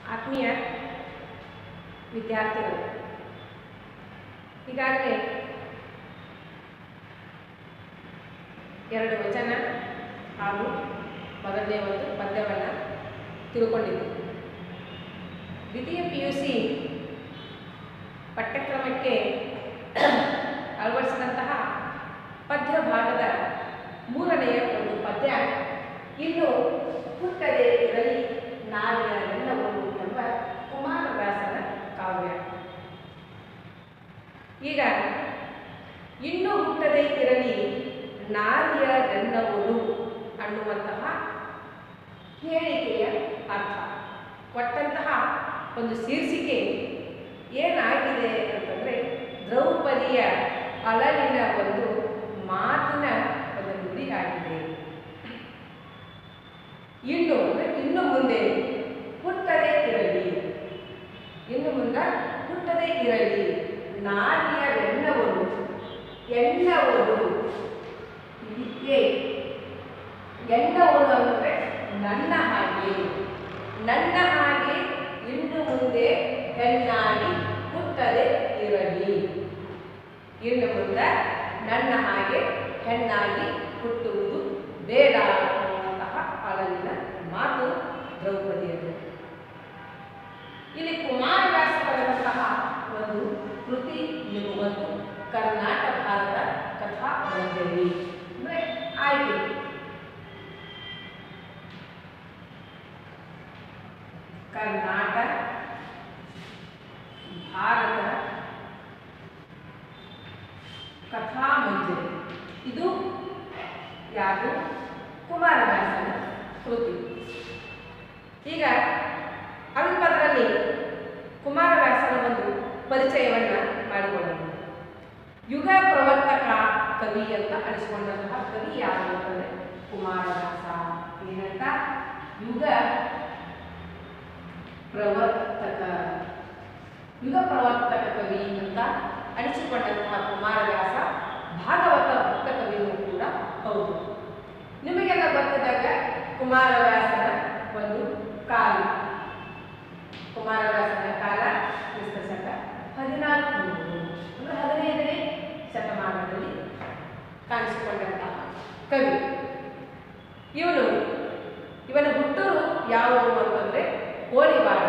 ಆತ್ಮೀಯ ವಿದ್ಯಾರ್ಥಿಗಳು ಈಗಾಗಲೇ ಎರಡು ವಚನ ಹಾಗೂ ಮೊದಲನೇ ಒಂದು ಪದ್ಯವನ್ನು ತಿಳ್ಕೊಂಡಿದ್ದೀವಿ ದ್ವಿತೀಯ ಪಿ ಯು ಸಿ ಪಠ್ಯಕ್ರಮಕ್ಕೆ ಅಳವಡಿಸಿದಂತಹ ಪದ್ಯ ಭಾಗದ ಮೂರನೆಯ ಒಂದು ಪದ್ಯ ಇನ್ನು ಹುಟ್ಟದೆ ಇರಲಿ ನಾವಿನ ನೆಲ್ಲವರು ಎಂಬ ಕುಮಾರವ್ಯಾಸನ ಕಾವ್ಯ ಈಗ ಇನ್ನೂ ಹುಟ್ಟದೆ ಇರಲಿ ನಾರಿಯ ನೆಲ್ಲವರು ಅನ್ನುವಂತಹ ಹೇಳಿಕೆಯ ಅರ್ಥ ಕೊಟ್ಟಂತಹ ಒಂದು ಶೀರ್ಷಿಕೆ ಏನಾಗಿದೆ ಅಂತಂದರೆ ದ್ರೌಪದಿಯ ಅಳಲಿನ ಒಂದು ಮಾತಿನ ಒಂದು ನುಡಿ ಆಗಿದೆ ಇನ್ನು ಅಂದ್ರೆ ಇನ್ನು ಮುಂದೆ ಹುಟ್ಟದೇ ಇರಲಿ ಇನ್ನು ಮುಂದೆ ಹುಟ್ಟದೇ ಇರಲಿ ನಾರಿಯ ಎನ್ನವರು ಎನ್ನವರು ಇದಕ್ಕೆ ಎನ್ನವರು ಅಂದರೆ ನನ್ನ ಹಾಗೆ ನನ್ನ ಹಾಗೆ ಇನ್ನು ಮುಂದೆ ಹೆಣ್ಣಾಗಿ ಹುಟ್ಟದೆ ಇರಲಿ ಇನ್ನು ಮುಂದೆ ನನ್ನ ಹಾಗೆ ಹೆಣ್ಣಾಗಿ ಹುಟ್ಟುವುದು ಬೇಡ ಅನ್ನುವಂತಹ ಅಳಲಿನ ಮಾತು ದ್ರೌಪದಿಯದು ಇಲ್ಲಿ ಕುಮಾರವ್ಯಾಸ ಬರೆದಂತಹ ಒಂದು ಕೃತಿ ನೀವು ಒಂದು ಕರ್ನಾಟಕ ಭಾರತ ಕಥಾ ಮಂಜರಿ ಅಂದರೆ ಆಯ್ಕೆ ಕರ್ನಾಟಕ ಭಾರತ ಕಥಾ ಮಂಜರಿ ಇದು ಯಾರು ಕುಮಾರವ್ಯಾಸನ ಕೃತಿ ಈಗ ಅಲ್ಪದರಲ್ಲಿ ಕುಮಾರವ್ಯಾಸನ ಒಂದು ಪರಿಚಯವನ್ನು ಮಾಡಿಕೊಳ್ಳೋಣ ಯುಗ ಪ್ರವರ್ತಕ ಕವಿ ಅಂತ ಅನಿಸಿಕೊಂಡಂತಹ ಕವಿ ಯಾರು ಅಂತಂದರೆ ಕುಮಾರವ್ಯಾಸ ಏನಂತ ಯುಗ ಪ್ರವರ್ತಕ ಯುಗ ಪ್ರವರ್ತಕ ಕವಿ ಅಂತ ಅನಿಸಿಕೊಂಡಂತಹ ಕುಮಾರವ್ಯಾಸ ಭಾಗವತ ಭಕ್ತ ಕವಿಯೂ ಕೂಡ ಹೌದು ನಿಮಗೆಲ್ಲ ಗೊತ್ತಿದ್ದಾಗ ಕುಮಾರವ್ಯಾಸನ ಒಂದು ಕಾಲ ಕುಮಾರವ್ಯಾಸನ ಕಾಲ ಕ್ರಿಸ್ತ ಶಕ ಹದಿನಾಲ್ಕು ಅಂದರೆ ಹದಿನೈದನೇ ಶತಮಾನದಲ್ಲಿ ಕಾಣಿಸಿಕೊಂಡಂತಹ ಕವಿ ಇವನು ಇವನ ಹುಟ್ಟೂರು ಯಾವುದು ಅಂತಂದರೆ ಕೋಳಿವಾಡ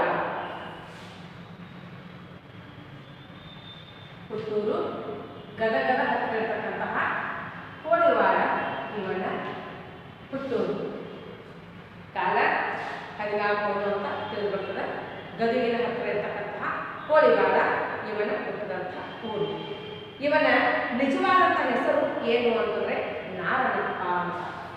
ಹುಟ್ಟೂರು ಗದಗದ ಹತ್ತಿರ ಇರತಕ್ಕಂತಹ ಕೋಳಿವಾಡ ಇವನ ಹುಟ್ಟೂರು ಕಾಲ ಹದಿನಾಲ್ಕು ಅಂತ ತಿಳಿದು ಬರ್ತದೆ ಗದಗಿನ ಹತ್ತಿರ ಇರತಕ್ಕಂತಹ ಕೋಳಿವಾಡ ಇವನ ಹುಟ್ಟಿದಂತಹ ಊರು ಇವನ ನಿಜವಾದಂಥ ಹೆಸರು ಏನು ಅಂತಂದರೆ ನಾರಣಪ್ಪ ಅಂತ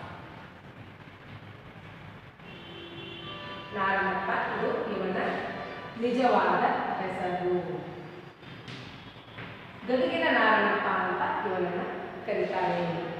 ನಾರಣಪ್ಪ ಇದು ಇವನ ನಿಜವಾದ ಹೆಸರು ಗದಗಿನ ನಾರಣಪ್ಪ ಅಂತ ಇವನನ್ನು ಕರೀತಾರೆ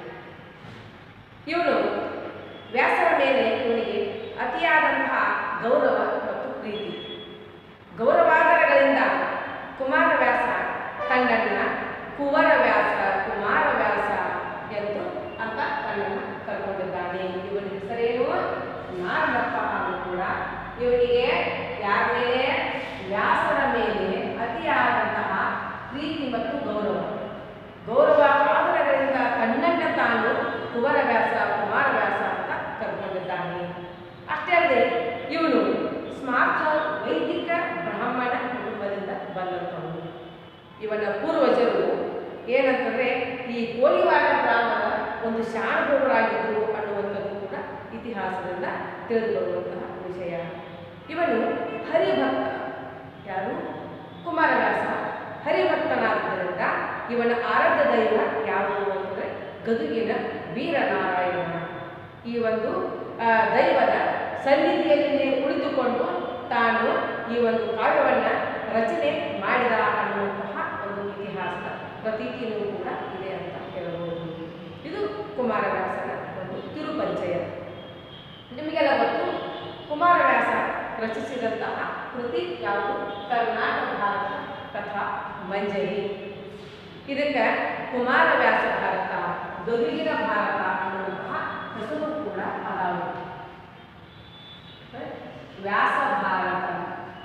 ಇವನು ವ್ಯಾಸರ ಮೇಲೆ ಇವನಿಗೆ ಅತಿಯಾದಂತಹ ಗೌರವ ಮತ್ತು ಪ್ರೀತಿ ಗೌರವಾದರಗಳಿಂದ ಕುಮಾರವ್ಯಾಸ ತನ್ನನ್ನ ಕುವರವ್ಯಾಸ ಕುಮಾರವ್ಯಾಸ ಎಂದು ಅಂತ ತನ್ನನ್ನು ಕರ್ಕೊಂಡಿದ್ದಾನೆ ಇವನ ಹೆಸರೇನು ನಾರಣಪ್ಪ ಹಾಗೂ ಕೂಡ ಇವನಿಗೆ ಯಾರ ಮೇಲೆ ವ್ಯಾಸರ ಮೇಲೆ ಅತಿಯಾದಂತಹ ಪ್ರೀತಿ ಮತ್ತು ಗೌರವ ಗೌರವ ಆದರಗಳಿಂದ ತನ್ನನ್ನ ತಾನು ಕುವರವ್ಯಾಸ ಕುಮಾರವ್ಯಾಸ ಅಂತ ಕರ್ಕೊಂಡಿದ್ದಾನೆ ಅಷ್ಟೇ ಅಲ್ಲದೆ ಇವನು ಸ್ಮಾರ್ಥ ವೈದಿಕ ಬ್ರಾಹ್ಮಣ ಕುಟುಂಬದಿಂದ ಬಂದಂಥವನು ಇವನ ಪೂರ್ವಜರು ಏನಂತಂದರೆ ಈ ಕೋಲಿವಾಡ ಗ್ರಾಮದ ಒಂದು ಶಾಣಗೌಡರಾಗಿದ್ದರು ಅನ್ನುವಂಥದ್ದು ಕೂಡ ಇತಿಹಾಸದಿಂದ ತಿಳಿದು ಬರುವಂತಹ ವಿಷಯ ಇವನು ಹರಿಭಕ್ತ ಯಾರು ಕುಮಾರವ್ಯಾಸ ಹರಿಭಕ್ತನಾದ್ದರಿಂದ ಇವನ ಆರಾಧ್ಯ ದೈವ ಯಾವುದು ಅಂದರೆ ಗದುಗಿನ ವೀರನಾರಾಯಣ ಈ ಒಂದು ಆ, ದೈವದ ಸನ್ನಿಧಿಯಲ್ಲಿ ಕುಳಿತುಕೊಂಡು ತಾನು ಈ ಒಂದು ಕಾವ್ಯವನ್ನು ರಚನೆ ಮಾಡಿದ ಅನ್ನುವಂತಹ ಒಂದು ಇತಿಹಾಸದ ಪ್ರತೀತಿಯೂ ಕೂಡ ಇದೆ ಅಂತ ಹೇಳಬಹುದು ಇದು ಕುಮಾರವ್ಯಾಸನ ಒಂದು ಕಿರುಪರಿಚಯ ನಿಮಗೆಲ್ಲ ಗೊತ್ತು ಕುಮಾರವ್ಯಾಸ ರಚಿಸಿದಂತಹ ಕೃತಿ ಯಾವುದು ಕರ್ನಾಟಕ ಭಾರತ ಕಥಾ ಮಂಜರಿ ಇದಕ್ಕೆ ಕುಮಾರವ್ಯಾಸ ಭಾರತ ಗದುಗಿನ ಭಾರತ ಅನ್ನುವಂತಹ ಹೆಸರು ಕೂಡ ಅದಾವೆ ವ್ಯಾಸ ಭಾರತ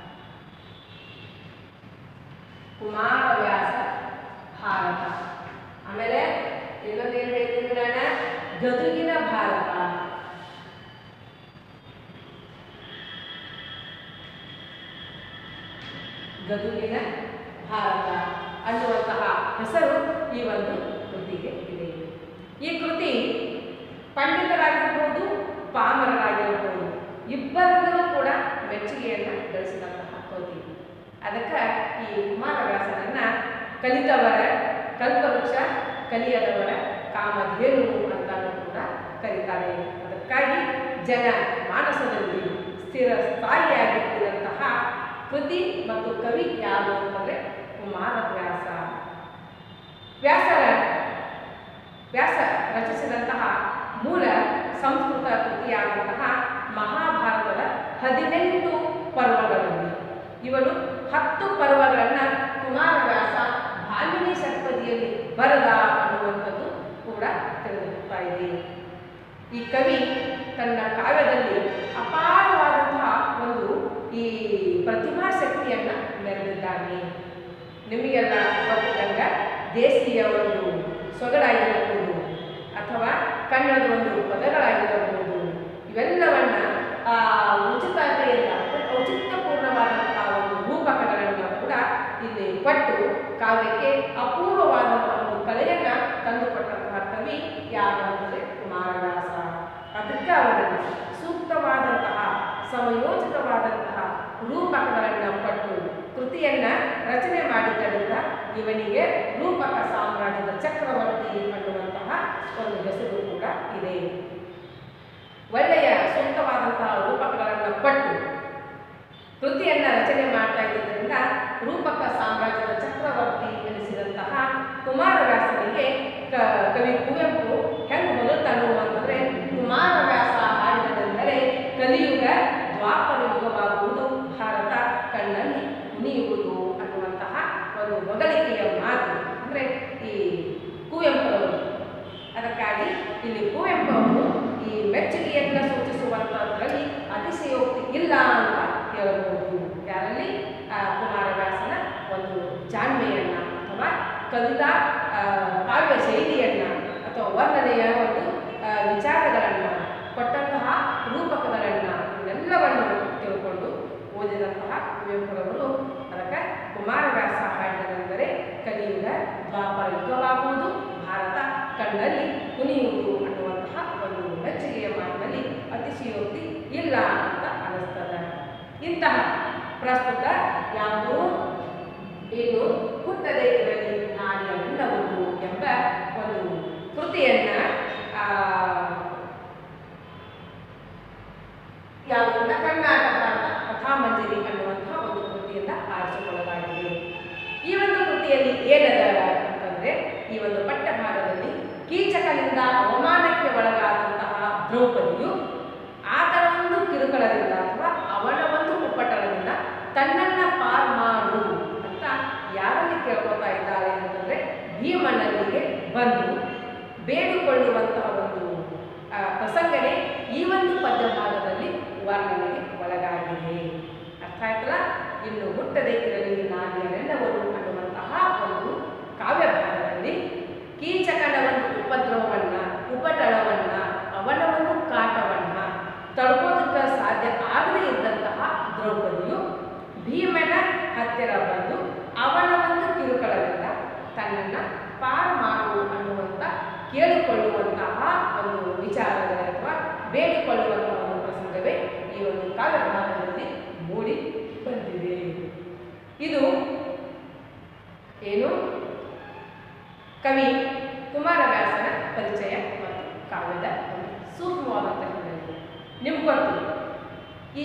ಗದುಗಿನ ಭಾರತ ಗದುಗಿನ ಭಾರತ ಅನ್ನುವಂತಹ ಹೆಸರು ಈ ಒಂದು ಕೃತಿಗೆ ಇದೆ ಈ ಕೃತಿ ಪಂಡಿತರಾಗಿರ್ಬೋದು ಪಾಮರರಾಗಿರ್ಬೋದು ಇಬ್ಬರಿಂದಲೂ ಕೂಡ ಮೆಚ್ಚುಗೆಯನ್ನು ಗಳಿಸಿದಂತಹ ಕೃತಿ ಅದಕ್ಕೆ ಈ ಕುಮಾರವ್ಯಾಸನನ್ನ ಕಲಿತವರ ಕಲ್ಪವೃಕ್ಷ ಕಲಿಯದವರ ಕಾಮಧೇನು ಅಂತಾನೂ ಕೂಡ ಕರೀತಾರೆ ಅದಕ್ಕಾಗಿ ಜನ ಮಾನಸದಲ್ಲಿ ಸ್ಥಿರ ಸ್ಥಾಯಿಯಾಗಿಟ್ಟಿದಂತಹ ಕೃತಿ ಮತ್ತು ಕವಿ ಯಾರು ಅಂತಂದರೆ ಕುಮಾರವ್ಯಾಸ ವ್ಯಾಸರ ವ್ಯಾಸ ರಚಿಸಿದಂತಹ ಮೂಲ ಸಂಸ್ಕೃತ ಕೃತಿಯಾದಂತಹ ಮಹಾಭಾರತದ ಹದಿನೆಂಟು ಪರ್ವಗಳಲ್ಲಿ ಇವನು ಹತ್ತು ಪರ್ವಗಳನ್ನು ಕುಮಾರವ್ಯಾಸ ಭಾಮಿನಿ ಷಟ್ಪದಿಯಲ್ಲಿ ಬರದ ಅನ್ನುವಂಥದ್ದು ಕೂಡ ತಿಳಿದುಬರ್ತಾ ಇದೆ ಈ ಕವಿ ತನ್ನ ಕಾವ್ಯದಲ್ಲಿ ಅಪಾರವಾದಂತಹ ಒಂದು ಈ ಪ್ರತಿಭಾ ಶಕ್ತಿಯನ್ನು ಮೆರೆದಿದ್ದಾನೆ ನಿಮಗೆಲ್ಲ ಗೊತ್ತಿದ್ದಂಗ ದೇಸಿಯ ಒಂದು ಸೊಗಡಾಗಿರಬಹುದು ಅಥವಾ ಕನ್ನಡದ ಒಂದು ಪದಗಳಾಗಿರಬಹುದು ಇವೆಲ್ಲವನ್ನ ಆ, ಉಚಿತತೆಯಿಂದ ಅಂದ್ರೆ ಔಚಿತ್ಯಪೂರ್ಣವಾದಂತಹ ಒಂದು ರೂಪಕಗಳನ್ನು ಕೂಡ ಇಲ್ಲಿ ಕೊಟ್ಟು ಕಾವ್ಯಕ್ಕೆ ಅಪೂರ್ವವಾದಂತಹ ಒಂದು ಕಲೆಯನ್ನ ತಂದುಕೊಟ್ಟಂತಹ ಕವಿ ಯಾರು ಅಂದರೆ ಕುಮಾರವ್ಯಾಸ ಅದಕ್ಕೆ ಅವರನ್ನು ಸೂಕ್ತವಾದಂತಹ ಸಮಯೋಚಿತವಾದಂತಹ ರೂಪಕಗಳನ್ನು ಕೊಟ್ಟು ಕೃತಿಯನ್ನ ರಚನೆ ಮಾಡಿದ್ದರಿಂದ ಇವನಿಗೆ ರೂಪಕ ಸಾಮ್ರಾಜ್ಯದ ಚಕ್ರವರ್ತಿ ಅನ್ನುವಂತಹ ಒಂದು ಹೆಸರು ಕೂಡ ಇದೆ ಒಳ್ಳೆಯ ಸೂಕ್ತವಾದಂತಹ ರೂಪಕಗಳನ್ನು ಕೊಟ್ಟು ಕೃತಿಯನ್ನ ರಚನೆ ಮಾಡ್ತಾ ಇದ್ದುದರಿಂದ ರೂಪಕ ಸಾಮ್ರಾಜ್ಯದ ಚಕ್ರವರ್ತಿ ಎನಿಸಿದಂತಹ ಕುಮಾರವ್ಯಾಸನಿಗೆ ಕ- ಕವಿ ಕುವೆಂಪು ಹೆಂಗೆ ಹೊಗಳ್ತಾನು ಅಂತಂದ್ರೆ ಕುಮಾರವ್ಯಾಸ ಹಾಡಿದನೆಂದರೆ ಕಲಿಯುಗ ದ್ವಾಪರ ಯುಗವಾಗುವುದು ಭಾರತ ಕಣ್ಣಲ್ಲಿ ಕುಣಿಯುವುದು ಅನ್ನುವಂತಹ ಒಂದು ಹೊಗಳಿಕೆಯ ಮಾತು ಅಂದ್ರೆ ಈ ಕುವೆಂಪುರವರು ಅದಕ್ಕಾಗಿ ಇಲ್ಲಿ ಕುವೆಂಪು ಅವರು ಈ ಮೆಚ್ಚುಗೆಯನ್ನು ಸೂಚಿಸುವಂಥದ್ರಲ್ಲಿ ಅತಿಶಯೋಕ್ತಿ ಇಲ್ಲ ಅಂತ ಹೇಳಬಹುದು ಯಾರಲ್ಲಿ ಆ, ಕುಮಾರವ್ಯಾಸನ ಒಂದು ಜಾಣ್ಮೆಯನ್ನ ಅಥವಾ ಕವಿತಾ ಆ, ಕಾವ್ಯ ಶೈಲಿಯನ್ನ ಅಥವಾ ವರ್ಣನೆಯ ಒಂದು ಆ, ವಿಚಾರಗಳನ್ನ ಕೊಟ್ಟಂತಹ ರೂಪಕಗಳನ್ನ ಇವನ್ನೆಲ್ಲವನ್ನು ತಿಳ್ಕೊಂಡು ಓದಿದಂತಹ ಕುವೆಂಪುರವರು ಅದಕ್ಕೆ ಕುಮಾರವ್ಯಾಸ ಹಾಡಿದನೆಂದರೆ ಕಲಿಯುಗ ದ್ವಾಪರ ಯುಗವಾಗುವುದು ಭಾರತ ಕಣ್ಣಲ್ಲಿ ಕುಣಿಯುವುದು ಅನ್ನುವಂತಹ ಒಂದು ಮೆಚ್ಚುಗೆಯ ಮಾತಿನಲ್ಲಿ ಅತಿಶಯೋಕ್ತಿ ಇಲ್ಲ ಅಂತ ಅನಿಸ್ತದೆ ಇಂತಹ ಪ್ರಸ್ತುತ ಯಾವುದು ಏನು ಹುಟ್ಟದೇ ಇರಲಿ ನಾಡಿಯ ಎಲ್ಲವುದು ಎಂಬ ಒಂದು ಕೃತಿಯನ್ನ ಆ, ಯಾವುದನ್ನ ಕರ್ನಾಟಕ ಕಥಾಮಂಜರಿ ಅನ್ನುವಂತಹ ಒಂದು ಕೃತಿಯಿಂದ ಆರಿಸಿಕೊಳ್ಳಲಾಗಿದೆ ಈ ಒಂದು ಕೃತಿಯಲ್ಲಿ ಏನದ ಅಂತಂದ್ರೆ ಈ ಒಂದು ಪಠ್ಯಭಾಗದಲ್ಲಿ ಕೀಚಕನಿಂದ ಅವಮಾನಕ್ಕೆ ಒಳಗಾದಂತಹ ದ್ರೌಪದಿಯು ಆತನ ಒಂದು ಕಿರುಕುಳದಿಂದ ಅಥವಾ ಅವನ ಒಂದು ಉಪ್ಪಟಳದಿಂದ ತನ್ನನ್ನ ಪಾರ್ ಮಾಡು ಅಂತ ಯಾರಲ್ಲಿ ಕೇಳ್ಕೊತಾ ಇದ್ದಾಳೆ ಅಂತಂದ್ರೆ ಭೀಮಣ್ಣನಿಗೆ ಬಂದು ಬೇಡಿಕೊಳ್ಳುವಂತಹ ಒಂದು ಆ, ಪ್ರಸಂಗನೆ ಈ ಒಂದು ಪದ್ಯ ಭಾಗದಲ್ಲಿ ವರ್ಣನೆಗೆ ಒಳಗಾಗಿದೆ ಅರ್ಥ ಆಯ್ತಲ್ಲ ಇನ್ನು ಹುಟ್ಟದೇ ಇರಲಿ ನಾಡಿಯರೆಲ್ಲವರು ಅನ್ನುವಂತಹ ಒಂದು ಕಾವ್ಯ ಭಾಗದಲ್ಲಿ ಕೀಚಕನ ಒಂದು ಉಪದ್ರವವನ್ನ ಉಪಟಳವನ್ನ ಅವನ ಒಂದು ಕಾಟವನ್ನ ತಡ್ಕೋದಕ್ಕೆ ಸಾಧ್ಯ ಆಗದೇ ಇದ್ದಂತಹ ದ್ರೌಪದಿಯು ಭೀಮನ ಹತ್ತಿರ ಬಂದು ಅವನ ಒಂದು ಕಿರುಕುಳದಿಂದ ತನ್ನನ್ನ ಪಾರು ಮಾಡು ಅನ್ನುವಂಥ ಕೇಳಿಕೊಳ್ಳುವಂತಹ ಒಂದು ವಿಚಾರಗಳು ಅಥವಾ ಬೇಡಿಕೊಳ್ಳುವಂತಹ ಒಂದು ಪ್ರಸಂಗವೇ ಈ ಒಂದು ಕಾವ್ಯ ಭಾಗದಲ್ಲಿ ಮೂಡಿ ಬಂದಿದೆ ಇದು ಏನು ಕವಿ ಕುಮಾರವ್ಯಾಸನ ಪರಿಚಯ ಮತ್ತು ಕಾವ್ಯದ ಒಂದು ಸೂಕ್ಷ್ಮವಾದಂಥ ಹಿನ್ನೆಲೆ ನಿಮ್ಗೆ ಗೊತ್ತು ಈ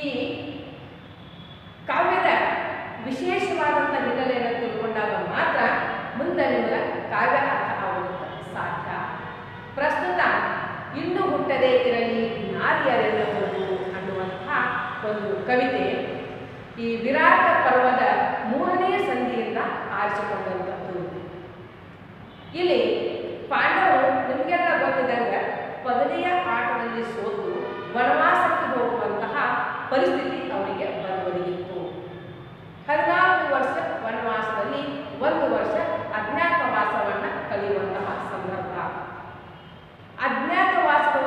ಕಾವ್ಯದ ವಿಶೇಷವಾದಂಥ ಹಿನ್ನೆಲೆಯನ್ನು ತಿಳ್ಕೊಂಡಾಗ ಮಾತ್ರ ಮುಂದೆ ನಿಮಗೆ ಕಾವ್ಯ ಅರ್ಥ ಆಗೋದಕ್ಕೆ ಸಾಧ್ಯ ಪ್ರಸ್ತುತ ಇನ್ನು ಹುಟ್ಟದೇ ಇರಲಿ ನಾರಿಯರೆಲ್ಲವರು ಅನ್ನುವಂತಹ ಒಂದು ಕವಿತೆ ಈ ವಿರಾಟ ಪರ್ವದ ಮೂರನೇ ಸಂಧಿಯಿಂದ ಆರಿಸಿಕೊಂಡಂಥದ್ದು ಇಲ್ಲಿ ಪಾಂಡವರು ನಿಮಗೆಲ್ಲ ಗೊತ್ತಿದ್ದಂಗೆ ಪದವಿಯ ಆಟದಲ್ಲಿ ಸೋತು ವನವಾಸಕ್ಕೆ ಹೋಗುವಂತಹ ಪರಿಸ್ಥಿತಿ ಅವರಿಗೆ ಬಂದೊದಗಿತ್ತು ಹದಿನಾಲ್ಕು ವರ್ಷ ವನವಾಸದಲ್ಲಿ ಒಂದು ವರ್ಷ ಅಜ್ಞಾತವಾಸವನ್ನು ಕಳೆಯುವಂತಹ ಸಂದರ್ಭ ಅಜ್ಞಾತವಾಸದ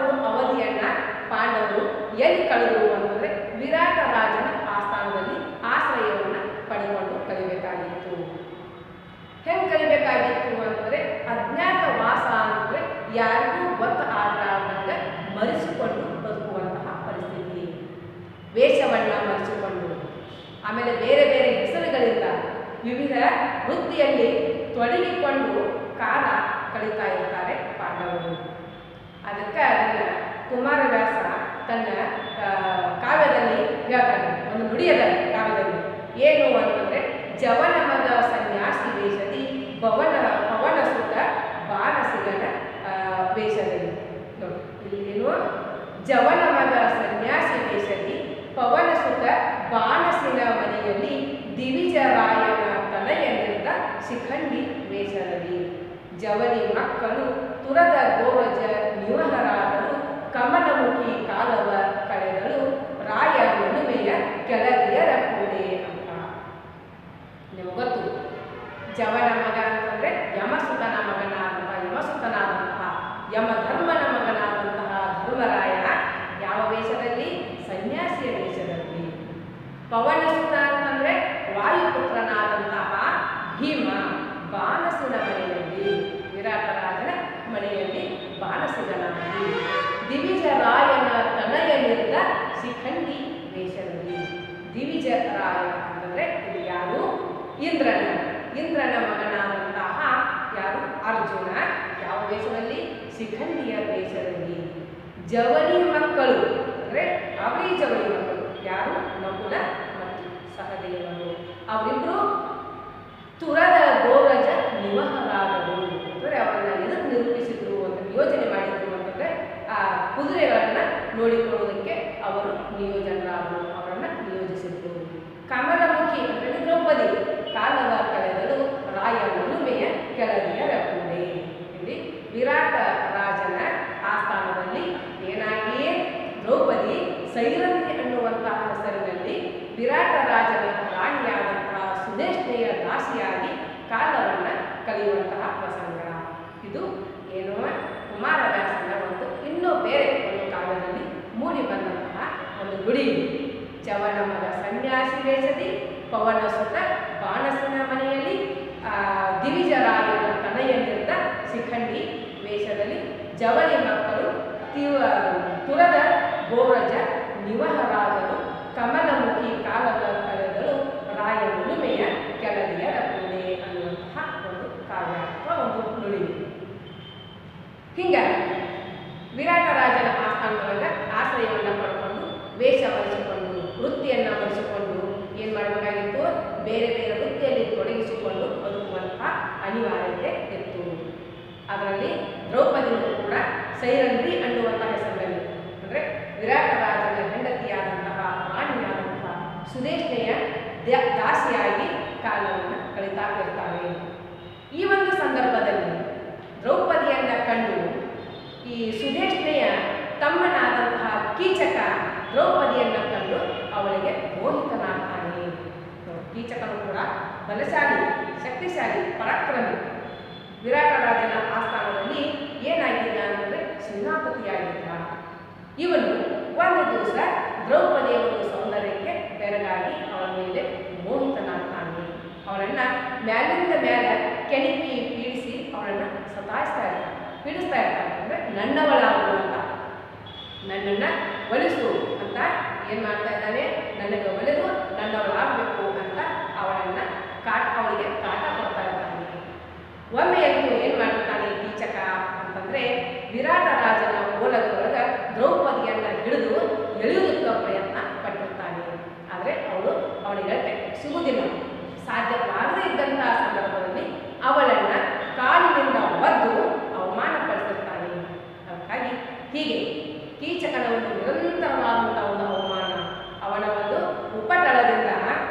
ಆಮೇಲೆ ಬೇರೆ ಬೇರೆ ಹೆಸರುಗಳಿಂದ ವಿವಿಧ ವೃತ್ತಿಯಲ್ಲಿ ತೊಡಗಿಕೊಂಡು ಕಾಲ ಕಳೀತಾ ಇರ್ತಾರೆ ಪಾಂಡವರು ಅದಕ್ಕೆ ಅದನ್ನು ಕುಮಾರವ್ಯಾಸ ತನ್ನ ಆ, ಕಾವ್ಯದಲ್ಲಿ ಹೇಳ್ತಾನೆ ಒಂದು ನುಡಿಯದಲ್ಲಿ ಕಾವ್ಯದಲ್ಲಿ ಏನು ಅಂತಂದರೆ ಜವನ ಮಗ ಸನ್ಯಾಸಿ ವೇಷದಿ ಭವನ ಪವನ ಸುತ ಬಾಣಸಿಗನ ಆ, ವೇಷದಲ್ಲಿ ನೋಡಿ ಇಲ್ಲಿ ಏನು ಜವನ ಮಗ ಸನ್ಯಾಸಿ ವೇಷದಿ ಪವನ ಸುತ ಬಾಣಸಿನ ಮನೆಯಲ್ಲಿ ದಿವಿಜರಾಯನ ತಲೆಯಲ್ಲಿದ್ದ ಶಿಖಂಡಿ ವೇಷದಲ್ಲಿ ಜವನಿ ಮಕ್ಕಳು ತುರದ ಗೋವಜ ನಿವಹರಾದರು ಕಮಲಮುಖಿ ಕಾಲವ ಕಳೆದಳು ರಾಯ ಮನುಮೆಯ ಕೆಳದಿಯರ ಕೂಡೆ ಅಂತ ನಿಮಗೆ ಗೊತ್ತು ಜವನ ಮಗ ಅಂತಂದ್ರೆ ಯಮಸುತನ ಮಗನಾದಂತಹ ಯಮಸುತನಾದಂತಹ ಯಮಧರ್ಮನ ಮಗನಾದಂತಹ ಧರ್ಮರಾಯ ಯಾವ ವೇಷದಲ್ಲಿ ಸನ್ಯಾಸಿಯ ವೇಷದಲ್ಲಿ ಪವನಸುತ ಅಂತಂದ್ರೆ ವಾಯುಪುತ್ರನಾದಂತಹ ಭೀಮ ಬಾನಸಿನ ಮನೆಯಲ್ಲಿ ವಿರಾಟರಾಜನ ಮನೆಯಲ್ಲಿ ಬಾನಸಿಗನಾಗಿ ದಿವಿಜರಾಯನ ತನಯನಿಂದ ಶಿಖಂಡಿ ವೇಷದಲ್ಲಿ ದಿವಿಜರಾಯ ಅಂತಂದ್ರೆ ಇದು ಯಾರು ಇಂದ್ರನ ಇಂದ್ರನ ಮಗನಾದಂತಹ ಯಾರು ಅರ್ಜುನ ಯಾವ ವೇಷದಲ್ಲಿ ಶಿಖಂಡಿಯ ವೇಷದಲ್ಲಿ ಜವಳಿ ಮಕ್ಕಳು ಅಂದ್ರೆ ಅವಳಿ ಜವಳಿ ಮಕ್ಕಳು ಯಾರು ನಕುಲ ಮತ್ತು ಸಹದೇವರು ಅವರಿಬ್ರು ತುರದ ಗೋರಜ ನಿವಹರಾದರು ಅಂದರೆ ಅವರನ್ನ ಎದಕ್ಕೆ ನಿರೂಪಿಸಿದ್ರು ಅಂತ ಯೋಚನೆ ಮಾಡಿದ್ರು ಅಂತಂದ್ರೆ ಆ ಕುದುರೆಗಳನ್ನ ನೋಡಿಕೊಳ್ಳುವುದಕ್ಕೆ ಅವರು ನಿಯೋಜನರಾದರು ಅವರನ್ನ ನಿಯೋಜಿಸಿದ್ರು ಕಮಲಮುಖಿ ಅಂದರೆ ದ್ರೌಪದಿ ಕಾಲವ ಕಳೆದಳು ರಾಯ ಮನುಮೆಯ ಕೆಳದಿಯ ರಕುಂಡೆ ಇಲ್ಲಿ ವಿರಾಟ ರಾಜನ ಆಸ್ಥಾನದಲ್ಲಿ ಏನಾಗಿ ದ್ರೌಪದಿ ಸೈರಂತಿ ಅನ್ನುವಂತಹ ಹೆಸರಿನಲ್ಲಿ ವಿರಾಟ ರಾಜನ ರಾಣಿಯಾದಂತಹ ಸುದೇಶ್ನೆಯ ದಾಸಿಯಾಗಿ ಕಾಲವನ್ನು ಕಳೆಯುವಂತಹ ಪ್ರಸಂಗ ಇದು ಏನು ಕುಮಾರವ್ಯಾಸನ ಒಂದು ಇನ್ನೂ ಬೇರೆ ಒಂದು ಕಾಲದಲ್ಲಿ ಮೂಡಿ ಬಂದಂತಹ ಒಂದು ಗುಡಿ ಚವನ ಮಗ ಸನ್ಯಾಸಿ ವೇಷದಿ ಪವನ ಸುತ ಬಾಣಸನ ಮನೆಯಲ್ಲಿ ಆ, ದಿವಿಜರಾಯನ ತನಯಲ್ಲಿದ್ದ ಶಿಖಂಡಿ ವೇಷದಲ್ಲಿ ಜವಳಿ ಮಕ್ಕಳು ತೀವ ತುರದ ಗೋರಜ ನಿವಹರಾದರು ಕಮಲಮುಖಿ ಕಾಲದ ಕಳೆಗಳು ರಾಯ ಉಳುಮೆಯ ಕೆಳದಿಯ ರಕುಣೆ ಅನ್ನುವಂತಹ ಒಂದು ಕಾವ್ಯ ಅಥವಾ ಒಂದು ನುಡಿ ಹಿಂಗ ವಿರಾಟ ರಾಜನ ಆಸ್ಥಾನದೊಳಗೆ ಆಶ್ರಯವನ್ನು ಪಡ್ಕೊಂಡು ವೇಷ ವಹಿಸಿಕೊಂಡು ವೃತ್ತಿಯನ್ನು ವಹಿಸಿಕೊಂಡು ಏನು ಮಾಡಬೇಕಾಗಿತ್ತು ಬೇರೆ ಬೇರೆ ವೃತ್ತಿಯಲ್ಲಿ ತೊಡಗಿಸಿಕೊಂಡು ಬದುಕುವಂತಹ ಅನಿವಾರ್ಯತೆ ಇತ್ತು ಅದರಲ್ಲಿ ದ್ರೌಪದಿಯು ಕೂಡ ಸೈರಂಧ್ರಿ ಅನ್ನುವಂತಹ ಹೆಸರಿನಲ್ಲಿ ಅಂದರೆ ವಿರಾಟ ರಾಜನ ಹೆಂಡತಿಯಾದಂತಹ ರಾಣಿಯಾದಂತಹ ಸುದೇಶ್ನೆಯ ದ್ಯ- ದಾಸಿಯಾಗಿ ಕಾಲವನ್ನು ಕಳೀತಾ ಇರ್ತಾರೆ ಈ ಒಂದು ಸಂದರ್ಭದಲ್ಲಿ ದ್ರೌಪದಿಯನ್ನ ಕಂಡು ಈ ಸುದೇಶ್ನೆಯ ತಮ್ಮನಾದಂತಹ ಕೀಚಕ ದ್ರೌಪದಿಯನ್ನ ಕಂಡು ಅವಳಿಗೆ ಮೋಹಿತನಾಗ್ತಾನೆ ನೋಡಿ, ಕೀಚಕನು ಕೂಡ ಬಲಶಾಲಿ ಶಕ್ತಿಶಾಲಿ ಪರಾಕ್ರಮಿ ವಿರಾಟ ರಾಜನ ಆಸ್ಥಾನದಲ್ಲಿ ಏನಾಗಿದ್ದ ಅಂದರೆ ಸೇನಾಪತಿಯಾಗಿದ್ದ ಇವನು ಒಂದು ದಿವಸ ದ್ರೌಪದಿಯ ಒಂದು ಸೌಂದರ್ಯಕ್ಕೆ ಬೆರಗಾಗಿ ಅವಳ ಮೇಲೆ ಮೋಹಿತನಾಗ್ತಾನೆ ಅವಳನ್ನ ಮ್ಯಾಲಿಂದ ಮೇಲೆ ಕೆಣಕಿ ಪೀಡಿಸಿ ಅವಳನ್ನ ಸತಾಯಿಸ್ತಾ ಇರ್ತಾನೆ ಪೀಡಿಸ್ತಾ ಇರ್ತಾನೆ ಅಂದರೆ ನನ್ನವಳಾಗು ಅಂತ ನನ್ನನ್ನು ಒಲಿಸು ಅಂತ ಏನು ಮಾಡ್ತಾ ಇದ್ದಾನೆ ನನಗೆ ಒಲಿದು ನನ್ನವಳಾಗಬೇಕು ಅಂತ ಅವಳನ್ನು ಕಾಟ ಅವಳಿಗೆ ಕಾಟ ಕೊಡ್ತಾ ಇರ್ತಾನೆ ಒಮ್ಮೆ ಅಂತೂ ಏನು ಮಾಡುತ್ತಾನೆ ಕೀಚಕ ಅಂತಂದರೆ ವಿರಾಟ ರಾಜನ ಓಲಗದೊಳಗೆ ದ್ರೌಪದಿಯನ್ನು ಹಿಡಿದು ಎಳೆಯುವುದಕ್ಕೆ ಪ್ರಯತ್ನ ಪಟ್ಟಿರ್ತಾನೆ ಆದರೆ ಅವಳು ಅವನಿಗೆ ಎಳೆತಕ್ಕೆ ಸಿಗುವುದಿಲ್ಲ ಸಾಧ್ಯವಾಗದೇ ಇದ್ದಂತಹ ಸಂದರ್ಭದಲ್ಲಿ ಅವಳನ್ನು ಕಾಲಿನಿಂದ ಒದ್ದು ಅವಮಾನಪಡಿಸಿರ್ತಾನೆ ಅದಕ್ಕಾಗಿ ಹೀಗೆ ಕೀಚಕನ ಒಂದು ನಿರಂತರವಾದಂಥ ಒಂದು ಅವಮಾನ ಅವನ ಒಂದು ಉಪಟಳದಿಂದ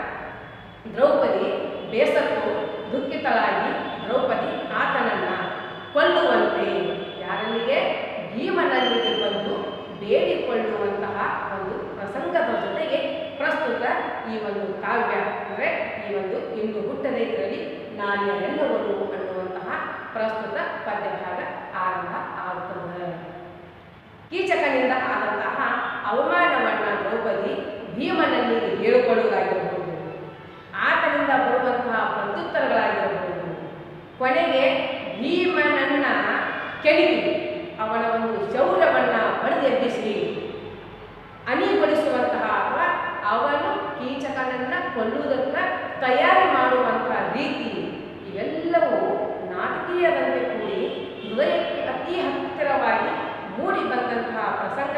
ದ್ರೌಪದಿ ಬೇಸತ್ತು ದುಃಖಿತಳಾಗಿ ದ್ರೌಪದಿ ಆತನನ್ನ ಕೊಲ್ಲುವಂತೆ ಯಾರಲ್ಲಿಗೆ ಭೀಮನಲ್ಲಿಗೆ ಬಂದು ಬೇಡಿಕೊಳ್ಳುವಂತಹ ಒಂದು ಪ್ರಸಂಗದ ಜೊತೆಗೆ ಪ್ರಸ್ತುತ ಈ ಒಂದು ಕಾವ್ಯ ಅಂದರೆ ಈ ಒಂದು ಇನ್ನು ಹುಟ್ಟದೇ ಇರಲಿ ನಾಣ್ಯರೆಲ್ಲವರು ಅನ್ನುವಂತಹ ಪ್ರಸ್ತುತ ಪದ್ಯಭಾಗ ಆರಂಭ ಆಗುತ್ತದೆ ಕೀಚಕನಿಂದ ಆದಂತಹ ಅವಮಾನವನ್ನ ದ್ರೌಪದಿ ಭೀಮನಲ್ಲಿ ಹೇಳಿಕೊಳ್ಳುವುದಾಗಿರಬಹುದು ಆತನಿಂದ ಬರುವಂತಹ ಪ್ರತ್ಯುತ್ತರಗಳಾಗಿರಬಹುದು ಕೊನೆಗೆ ಭೀಮನನ್ನ ಕೆಣಕಿ ಅವನ ಒಂದು ಶೌರ್ಯವನ್ನ ಬಡಿದೆಬ್ಬಿಸಿ ಅನಿಗೊಳಿಸುವಂತಹ ಅಥವಾ ಅವನು ಕೀಚಕನನ್ನ ಕೊಲ್ಲುವುದರ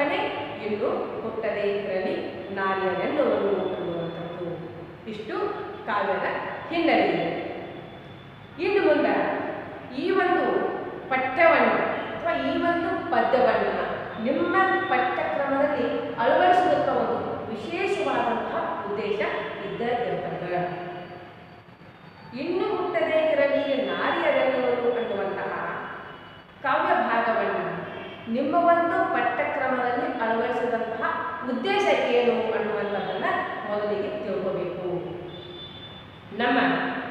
ಪರಿಕಲ್ಪನೆ ಇನ್ನು ಹುಟ್ಟದೇ ಇರಲಿ ನಾರಿಯರೆನ್ನುವರು ಅನ್ನುವಂಥದ್ದು ಇಷ್ಟು ಕಾವ್ಯದ ಹಿನ್ನೆಲೆ ಇದೆ ಇನ್ನು ಮುಂದೆ ಈ ಒಂದು ಪಠ್ಯವನ್ನು ಅಥವಾ ಈ ಒಂದು ಪದ್ಯವನ್ನು ನಿಮ್ಮ ಪಠ್ಯಕ್ರಮದಲ್ಲಿ ಅಳವಡಿಸುವುದಕ್ಕೆ ಒಂದು ವಿಶೇಷವಾದಂತಹ ಉದ್ದೇಶ ಇದ್ದ ಇರ್ತದೆ ಇನ್ನು ಹುಟ್ಟದೇ ಇರಲಿ ನಾರಿಯರೆಲ್ಲವರು ಅನ್ನುವಂತಹ ಕಾವ್ಯ ಭಾಗವನ್ನು ನಿಮ್ಮ ಒಂದು ಪಠ್ಯಕ್ರಮದಲ್ಲಿ ಅಳವಡಿಸಿದಂತಹ ಉದ್ದೇಶ ಏನು ಅನ್ನುವಂಥದ್ದನ್ನು ಮೊದಲಿಗೆ ತಿಳ್ಕೋಬೇಕು ನಮ್ಮ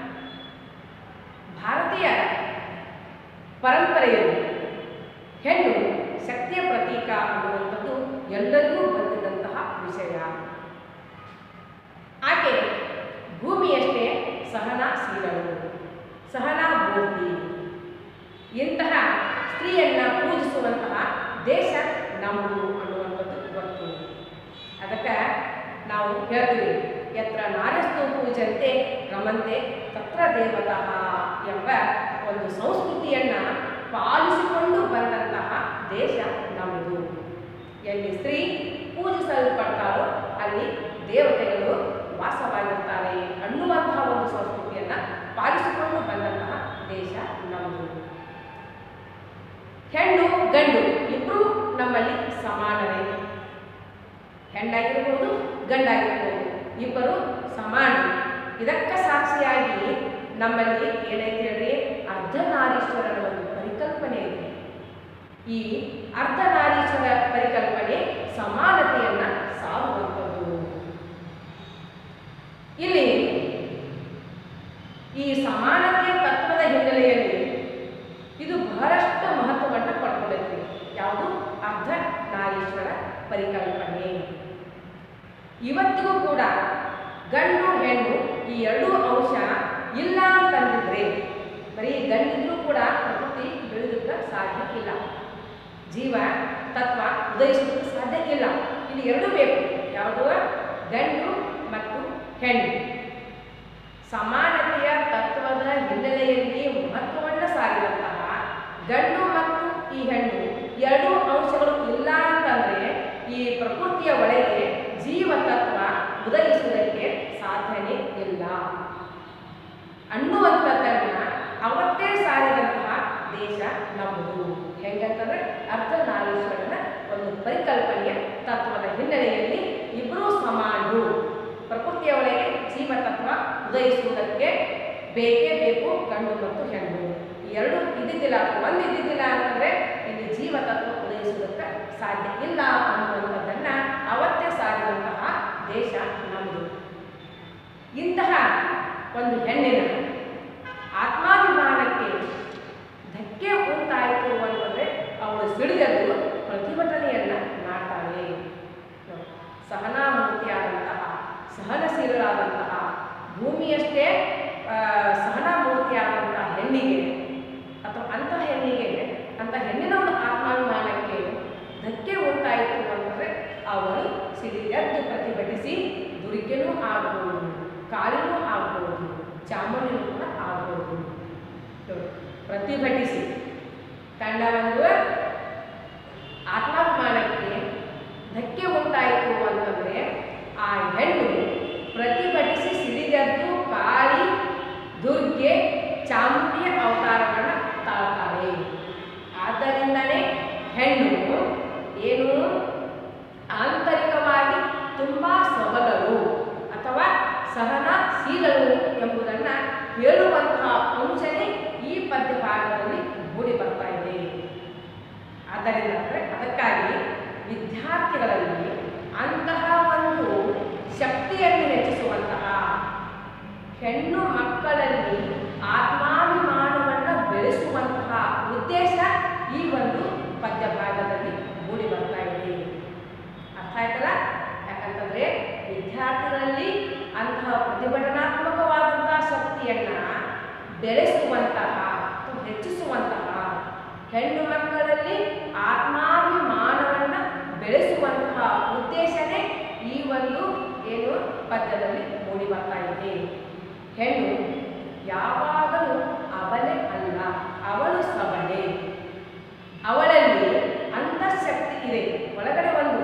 ಭಾರತೀಯ ಪರಂಪರೆಯಲ್ಲಿ ಹೆಣ್ಣು ಶಕ್ತಿಯ ಪ್ರತೀಕ ಅನ್ನುವಂಥದ್ದು ಎಲ್ಲರಿಗೂ ಬಂದಿದ್ದಂತಹ ವಿಷಯ ಆಕೆ ಭೂಮಿಯಷ್ಟೇ ಸಹನಾಶೀಲಳು ಸಹನಾ ಮೂರ್ತಿ ಇಂತಹ ಸ್ತ್ರೀಯನ್ನ ಪೂಜಿಸುವಂತಹ ದೇಶ ನಮ್ಮದು ಅನ್ನುವಂಥದ್ದು ಗೊತ್ತು ಅದಕ್ಕೆ ನಾವು ಹೇಳ್ತೀವಿ ಯತ್ರ ನಾರ್ಯಸ್ತು ಪೂಜಂತೆ ರಮಂತೆ ತತ್ರ ದೇವತಃ ಎಂಬ ಒಂದು ಸಂಸ್ಕೃತಿಯನ್ನ ಪಾಲಿಸಿಕೊಂಡು ಬಂದಂತಹ ದೇಶ ನಮ್ಮದು ಎಲ್ಲಿ ಸ್ತ್ರೀ ಪೂಜಿಸಲ್ಪಡ್ತಾರೋ ಅಲ್ಲಿ ದೇವತೆಗಳು ವಾಸವಾಗಿರ್ತಾರೆ ಅನ್ನುವಂತಹ ಒಂದು ಸಂಸ್ಕೃತಿಯನ್ನ ಪಾಲಿಸಿಕೊಂಡು ಬಂದಂತಹ ದೇಶ ನಮ್ಮದು ಹೆಣ್ಣು ಗಂಡು ಇಬ್ಬರು ನಮ್ಮಲ್ಲಿ ಸಮಾನರೇ ಹೆಣ್ಣಾಗಿರ್ಬೋದು ಗಂಡಾಗಿರ್ಬೋದು ಇಬ್ಬರು ಸಮಾನ ಇದಕ್ಕೆ ಸಾಕ್ಷಿಯಾಗಿ ನಮ್ಮಲ್ಲಿ ಏನೈತೆ ಹೇಳ್ರಿ ಅರ್ಧನಾರೀಶ್ವರನ ಒಂದು ಪರಿಕಲ್ಪನೆ ಇದೆ ಈ ಅರ್ಧನಾರೀಶ್ವರ ಪರಿಕಲ್ಪನೆ ಸಮಾನತೆಯನ್ನ ಸಾರುವಂಥದ್ದು ಇಲ್ಲಿ ಈ ಸಮಾನತೆಯ ತತ್ವದ ಹಿನ್ನೆಲೆಯಲ್ಲಿ ಇದು ಬಹಳಷ್ಟು ಮಹತ್ವವನ್ನು ಪಡ್ಕೊಳ್ಳೈತಿ ಯಾವುದು ಅರ್ಧ ನಾರೀಶ್ವರ ಪರಿಕಲ್ಪನೆ ಇವತ್ತಿಗೂ ಕೂಡ ಗಂಡು ಹೆಣ್ಣು ಈ ಎರಡೂ ಅಂಶ ಇಲ್ಲ ಅಂತಂದಿದ್ರೆ ಬರೀ ಗಂಡಿದ್ರೂ ಕೂಡ ಪ್ರಕೃತಿ ಬೆಳೆದಕ್ಕೆ ಸಾಧ್ಯ ಇಲ್ಲ ಜೀವ ತತ್ವ ಉದಯಿಸೋದಕ್ಕೆ ಸಾಧ್ಯ ಇಲ್ಲ ಇಲ್ಲಿ ಎರಡೂ ಬೇಕು ಯಾವುದು ಗಂಡು ಮತ್ತು ಹೆಣ್ಣು ಸಮಾನತೆಯ ತತ್ವದ ಹಿನ್ನೆಲೆಯಲ್ಲಿ ಮಹತ್ವವನ್ನು ಸಾರಿದಂತಹ ಗಂಡು ಮತ್ತು ಈ ಹೆಣ್ಣು ಎರಡೂ ಅಂಶಗಳು ಇಲ್ಲ ಅಂತಂದ್ರೆ ಈ ಪ್ರಕೃತಿಯ ಒಳಗೆ ಜೀವ ತತ್ವ ಉದಯಿಸುವುದಕ್ಕೆ ಸಾಧ್ಯನೇ ಇಲ್ಲ ಅನ್ನುವಂಥದ್ದನ್ನ ಅವತ್ತೇ ಸಾರಿದಂತಹ ದೇಶ ನಮ್ಮದು ಹೆಂಗಂತಂದ್ರೆ ಅರ್ಧನಾರೀಶ್ವರನ ಒಂದು ಪರಿಕಲ್ಪನೆಯ ತತ್ವದ ಹಿನ್ನೆಲೆಯಲ್ಲಿ ಇಬ್ಬರೂ ಸಮಾನರು ಪ್ರಕೃತಿಯ ಒಳಗೆ ಜೀವ ತತ್ವ ಉದಯಿಸುವುದಕ್ಕೆ ಬೇಕೇ ಬೇಕು ಗಂಡು ಮತ್ತು ಹೆಣ್ಣು ಈ ಎರಡು ಇದ್ದಿದ್ದಿಲ್ಲ ಒಂದು ಇದ್ದಿದ್ದಿಲ್ಲ ಅಂತಂದ್ರೆ ಇಲ್ಲಿ ಜೀವ ತತ್ವ ಉದಯಿಸುವುದಕ್ಕೆ ಸಾಧ್ಯ ಇಲ್ಲ ಅನ್ನುವಂಥದ್ದನ್ನ ಅವತ್ತೇ ಸಾರಿದಂತಹ ದೇಶ ನಮ್ಮದು ಇಂತಹ ಒಂದು ಹೆಣ್ಣಿನ ಆತ್ಮಾಭಿಮಾನಕ್ಕೆ ಧಕ್ಕೆ ಉಂಟಾಯಿತು ಅಂತಂದ್ರೆ ಅವಳು ಸಿಡಿದದ್ದು ಪ್ರತಿಭಟನೆಯನ್ನ ಮಾಡ್ತಾಳೆ ಸಹನಾಮೂರ್ತಿಯಾದಂತಹ ಸಹನಶೀಲರಾದಂತಹ ಭೂಮಿಯಷ್ಟೇ ಆ, ಸಹನಾಮೂರ್ತಿಯಾದಂತಹ ಹೆಣ್ಣಿಗೆ ಅಥವಾ ಅಂತಹ ಹೆಣ್ಣಿಗೆ ಅಂತ ಹೆಣ್ಣಿನ ಒಂದು ಆತ್ಮಾಭಿಮಾನಕ್ಕೆ ಧಕ್ಕೆ ಉಂಟಾಯಿತು ಅಂತಂದ್ರೆ ಅವಳು ಸಿಡಿದೆದ್ದು ಪ್ರತಿಭಟಿಸಿ ದುರ್ಗೆನೂ ಆಗಬಹುದು ಕಾಳಿನೂ ಆಗಬಹುದು ಚಾಮುಂಡಿನೂ ಕೂಡ ಆಗಬಹುದು ನೋಡಿ, ಪ್ರತಿಭಟಿಸಿ ತನ್ನ ಒಂದು ಆತ್ಮಾಭಿಮಾನಕ್ಕೆ ಧಕ್ಕೆ ಉಂಟಾಯಿತು ಅಂತಂದ್ರೆ ಆ ಹೆಣ್ಣು ಪ್ರತಿಭಟಿಸಿ ಸಿಡಿದದ್ದು ಕಾಳಿ ದುರ್ಗೆ ಚಾಮುಂಡಿಯ ಅವತಾರಗಳನ್ನ ತಾಳ್ತಾಳೆ ಆದ್ದರಿಂದನೇ ಹೆಣ್ಣು ಏನು ಆಂತರಿಕವಾಗಿ ತುಂಬಾ ಸಬಲರು ಅಥವಾ ಸಹನಶೀಲರು ಎಂಬುದನ್ನ ಹೇಳುವಂತಹ ಅಂಶನೇ ಈ ಪದ್ಯ ಭಾಗದಲ್ಲಿ ಮೂಡಿ ಬರ್ತಾ ಇದೆ ಆದ್ದರಿಂದ ಅಂದ್ರೆ ಅದಕ್ಕಾಗಿ ವಿದ್ಯಾರ್ಥಿಗಳಲ್ಲಿ ಅಂತಹ ಒಂದು ಶಕ್ತಿಯನ್ನು ಹೆಚ್ಚಿಸುವಂತಹ ಹೆಣ್ಣು ಮಕ್ಕಳಲ್ಲಿ ಆತ್ಮಾಭಿಮಾನವನ್ನು ಬೆಳೆಸುವಂತಹ ಉದ್ದೇಶ ಈ ಒಂದು ಪದ್ಯ ಭಾಗದಲ್ಲಿ ಮೂಡಿ ಬರ್ತಾ ಇದೆ ಅರ್ಥ ಆಯ್ತಲ್ಲ ಯಾಕಂತಂದ್ರೆ ವಿದ್ಯಾರ್ಥಿಗಳಲ್ಲಿ ಅಂತಹ ಪ್ರತಿಭಟನಾತ್ಮಕವಾದಂತಹ ಶಕ್ತಿಯನ್ನ ಬೆಳೆಸುವಂತಹ ಅಥವಾ ಹೆಚ್ಚಿಸುವಂತಹ ಹೆಣ್ಣು ಮಕ್ಕಳಲ್ಲಿ ಆತ್ಮಾಭಿಮಾನವನ್ನ ಬೆಳೆಸುವಂತಹ ಉದ್ದೇಶನೇ ಈ ಒಂದು ಏನು ಪದ್ಯದಲ್ಲಿ ಮೂಡಿ ಬರ್ತಾ ಇದೆ ಹೆಣ್ಣು ಯಾವಾಗಲೂ ಅವಳೇ ಅಲ್ಲ ಅವಳು ಸಬಲೆ ಅವಳಲ್ಲಿ ಅಂತಃಶಕ್ತಿ ಇದೆ ಒಳಗಡೆ ಒಂದು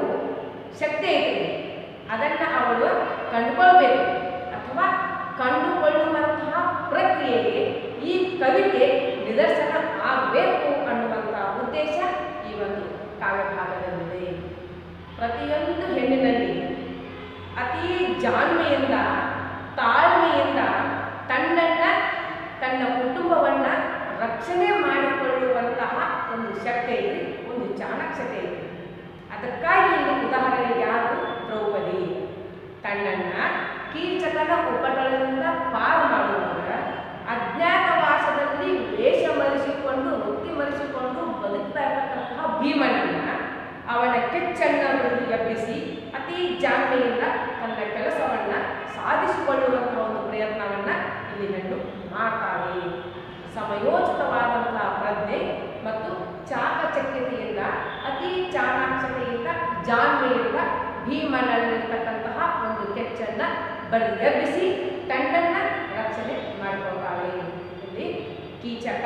ಅವಳು ಕಂಡುಕೊಳ್ಬೇಕು ಅಥವಾ ಕಂಡುಕೊಳ್ಳುವಂತಹ ಪ್ರಕ್ರಿಯೆಗೆ ಈ ಕವಿತೆ ನಿದರ್ಶನ ಆಗಬೇಕು ಅನ್ನುವಂತಹ ಉದ್ದೇಶ ಈ ಒಂದು ಕಾವ್ಯಭಾಗದಲ್ಲಿದೆ ಪ್ರತಿಯೊಂದು ಹೆಣ್ಣಿನಲ್ಲಿ ಅತಿ ಜಾಣ್ಮೆಯಿಂದ ತಾಳ್ಮೆಯಿಂದ ತನ್ನನ್ನ ತನ್ನ ಕುಟುಂಬವನ್ನ ರಕ್ಷಣೆ ಮಾಡಿಕೊಳ್ಳುವಂತಹ ಒಂದು ಶಕ್ತಿ ಇದೆ ಒಂದು ಚಾಣಕ್ಷತೆ ಇದೆ ಅದಕ್ಕಾಗಿ ಇಲ್ಲಿ ಉದಾಹರಣೆಗೆ ಯಾರು ದ್ರೌಪದಿ ತನ್ನನ್ನ ಕೀಚಕನ ಉಪಟಳದಿಂದ ಪಾರು ಮಾಡುವಾಗ ಅಜ್ಞಾತವಾಸದಲ್ಲಿ ವೇಷ ಮರೆಸಿಕೊಂಡು ವೃತ್ತಿ ಮರೆಸಿಕೊಂಡು ಬದುಕ್ತಾ ಇರತಕ್ಕಂತಹ ಭೀಮನನ್ನ ಅವನ ಕೆಚ್ಚನ್ನ ಬಡಿದು ಎಬ್ಬಿಸಿ ಅತಿ ಜಾಣ್ಮೆಯಿಂದ ತನ್ನ ಕೆಲಸವನ್ನ ಸಾಧಿಸಿಕೊಳ್ಳುವಂತಹ ಒಂದು ಪ್ರಯತ್ನವನ್ನ ಇಲ್ಲಿ ಹೆಣ್ಣು ಮಾಡ್ತಾಳೆ ಸಮಯೋಚಿತವಾದಂತಹ ಪ್ರಜ್ಞೆ ಮತ್ತು ಚಾಕಚಕ್ಯತೆಯಿಂದ ಅತಿ ಚಾಣಾಕ್ಷತೆಯಿಂದ ಜಾಣ್ಮೆಯಿಂದ ಭೀಮನಲ್ಲಿರ್ತಕ್ಕಂತಹ ಒಂದು ಕೆಚ್ಚನ್ನ ಬಡಿದು ಎಬ್ಬಿಸಿ ತನ್ನನ್ನ ರಕ್ಷಣೆ ಮಾಡಿಕೊಳ್ತಾಳೆ ಇಲ್ಲಿ ಕೀಚಕ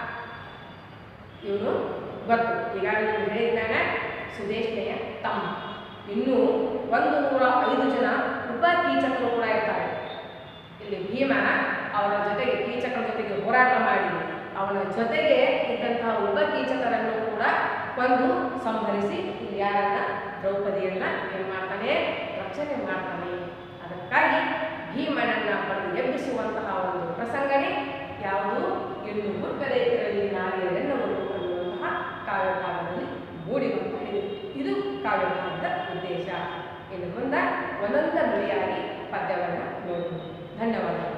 ಇವನು ಗೊತ್ತು ಈಗಾಗಲೇ ನಿಮ್ಗೆ ಹೇಳಿದ್ದಾನ ಸುದೇಶ್ನೆಯ ತಮ್ಮ ಇನ್ನೂ ಒಂದು ನೂರ ಐದು ಜನ ಉಪ ಕೀಚಕರು ಕೂಡ ಇರ್ತಾರೆ ಇಲ್ಲಿ ಭೀಮ ಅವರ ಜೊತೆಗೆ ಕೀಚಕರ ಜೊತೆಗೆ ಹೋರಾಟ ಮಾಡಿ ಅವನ ಜೊತೆಗೆ ಇದ್ದಂತಹ ಉಪ ಕೀಚಕರನ್ನು ಕೂಡ ಕೊಂದು ಸಂಹರಿಸಿ ಇಲ್ಲಿ ಯಾರನ್ನ ದ್ರೌಪದಿಯನ್ನ ಏನು ಮಾಡ್ತಾನೆ ರಕ್ಷಣೆ ಮಾಡ್ತಾನೆ ಅದಕ್ಕಾಗಿ ಭೀಮನನ್ನ ಪಡೆದು ಎಬ್ಬಿಸುವಂತಹ ಒಂದು ಪ್ರಸಂಗನೇ ಯಾವುದು ಇನ್ನು ಮುಟ್ಟದೇ ಇರಲಿ ನಾರಿಯರೆನ್ನುವರು ಅನ್ನುವಂತಹ ಕಾವ್ಯಭಾಗದಲ್ಲಿ ಮೂಡಿ ಬರ್ತಾ ಇದೆ ಇದು ಕಾವ್ಯಭಾಗದ ಉದ್ದೇಶ ಇನ್ನು ಮುಂದೆ ಒಂದೊಂದ ನುಡಿಯಾಗಿ ಪದ್ಯವನ್ನು ನೋಡೋಣ ಧನ್ಯವಾದಗಳು